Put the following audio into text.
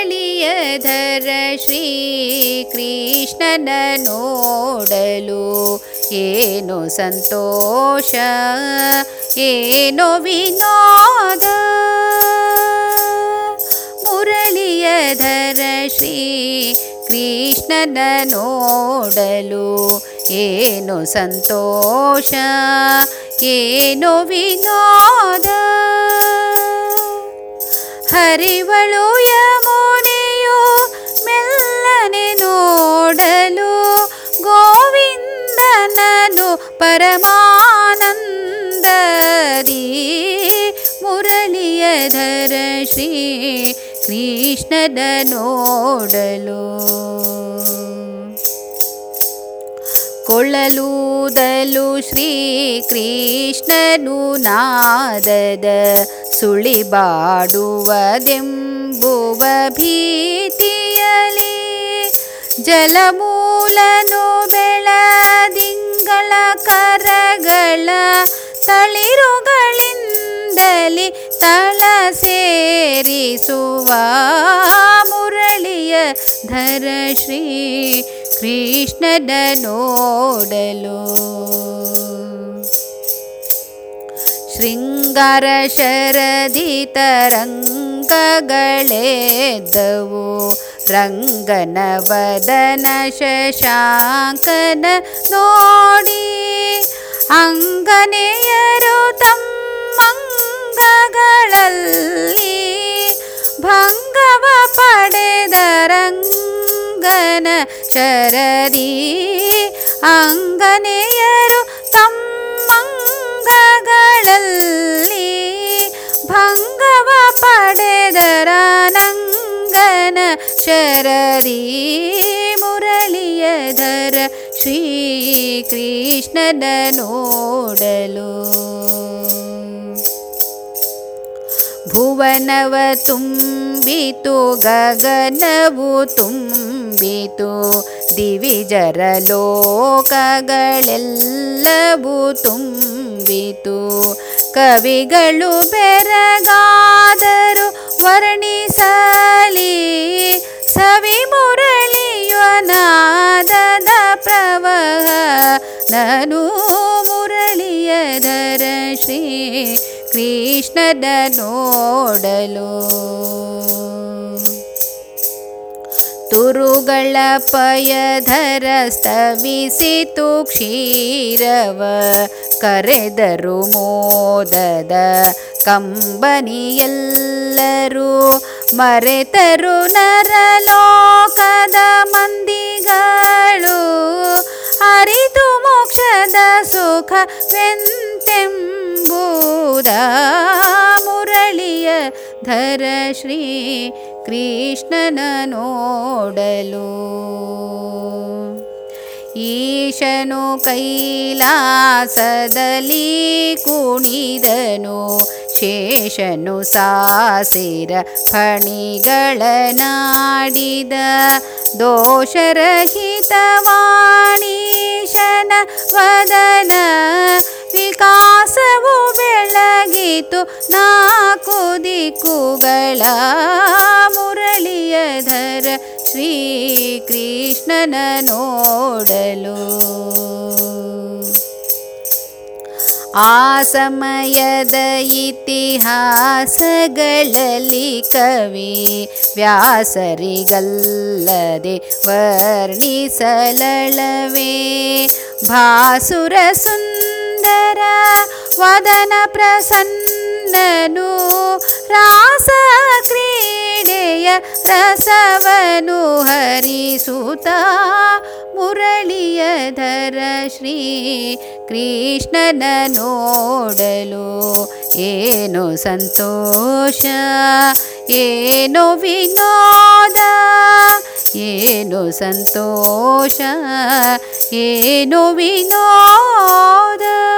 ಮುರಳಿಯಧರ ಶ್ರೀ ಕೃಷ್ಣನ ನೋಡಲು ಏನು ಸಂತೋಷ ಏನೋ ವಿನೋದ ಮುರಳಿಯಧರ ಶ್ರೀ ಕೃಷ್ಣನ ನೋಡಲು ಏನು ಸಂತೋಷ ಏನೋ ವಿನೋದ ಹರಿವಳು ಯಮುನೆಯೋ ಮೆಲ್ಲನೆ ನೋಡಲು ಗೋವಿಂದನನು ಪರಮಾನಂದದಿ ಮುರಳಿಯಧರ ಶ್ರೀ ಕೃಷ್ಣನ ನೋಡಲು ಕೊಳ್ಳಲೂದಲು ಶ್ರೀ ಕೃಷ್ಣನು ನಾದದ ಸುಳಿಬಾಡುವದೆಂಬುವ ಭೀತಿಯಲಿ ಜಲಮೂಲನು ಬೆಳದಿಂಗಳ ಕರಗಳ ತಳಿರುಗಳಿಂದಲಿ ತಳ ಸೇರಿಸುವ ಮುರಳಿಯ ಧರ ಶ್ರೀ ಕೃಷ್ಣನ ನೋಡಲು ಶೃಂಗಾರ ಶರದಿ ತರಂಗಗಳೆದ್ದವು ರಂಗನ ವದನ ಶಶಾಂಕನ ನೋಡಿ ಅಂಗನೆಯರು ತಮ್ಮಂಗಗಳಲ್ಲಿ ಭಂಗವ ಪಡೆದ ರಂಗನ ಶರದಿ ಅಂಗನೆಯರು ತಮ್ಮಂಗಗಳಲ್ಲಿ ಭಂಗವ ಪಡೆದರ ನಂಗನ ಶರದಿ ಮುರಳಿಯದರ ಶ್ರೀ ಕೃಷ್ಣನ ನೋಡಲು ಭುವನವ ತುಂಬಿತು ಗಗನವು ತುಂಬಿತು ದಿವಿಜರ ಲೋಕಗಳೆಲ್ಲವೂ ತುಂಬಿತು ಕವಿಗಳು ಬೆರಗಾದರು ವರ್ಣಿಸಲಿ ಸವಿ ಮುರಳಿಯುವನಾದದ ಪ್ರವಹ ನನು ಮುರಳಿಯದರ ಶ್ರೀ ಕೃಷ್ಣನ ನೋಡಲು ತುರುಗಳ ಪಯಧರ ಸ್ತವಿಸಿತು ಕ್ಷೀರವ ಕರೆದರು ಮೋದದ ಕಂಬನಿಯೆಲ್ಲರೂ ಮರೆತರು ನರಲೋಕದ ಮಂದಿಗಳು ಅರಿತು ಮೋಕ್ಷದ ಸುಖವೆಂತೆಂಬುದ ಮುರಳಿಯ ಧರ ಶ್ರೀ ಕೃಷ್ಣನ ನೋಡಲು ಈಶನು ಕೈಲಾಸದಲ್ಲಿ ಕುಣಿದನು ಶೇಷನು ಸಾಸಿರ ಫಣಿಗಳ ನಾಡಿದ ದೋಷರಹಿತವಾಣೀಶನ ವದನ ವಿಕಾಸವು ಬೆಳಗಿತು ನಾಲ್ಕು ದಿಕ್ಕುಗಳ ಮುರಳಿಯಧರ ಶ್ರೀ ಕೃಷ್ಣನ ನೋಡಲು ಆ ಸಮಯದ ಇತಿಹಾಸಗಳಲ್ಲಿ ಕವಿ ವ್ಯಾಸರಿಗಲ್ಲದೆ ವರ್ಣಿಸಲಳವೇ ಭಾಸುರ ಸುಂದರ ವದನ ಪ್ರಸನ್ನನು ರಾಸ ಕ್ರೀಡೆಯ ರಸವನು ಹರಿಸುತ್ತ ಮುರಳಿಯಧರ ಶ್ರೀ ಕೃಷ್ಣನ ನೋಡಲು ಏನು ಸಂತೋಷ ಏನು ವಿನೋದ ಏನು ಸಂತೋಷ ಏನು ವಿನೋದ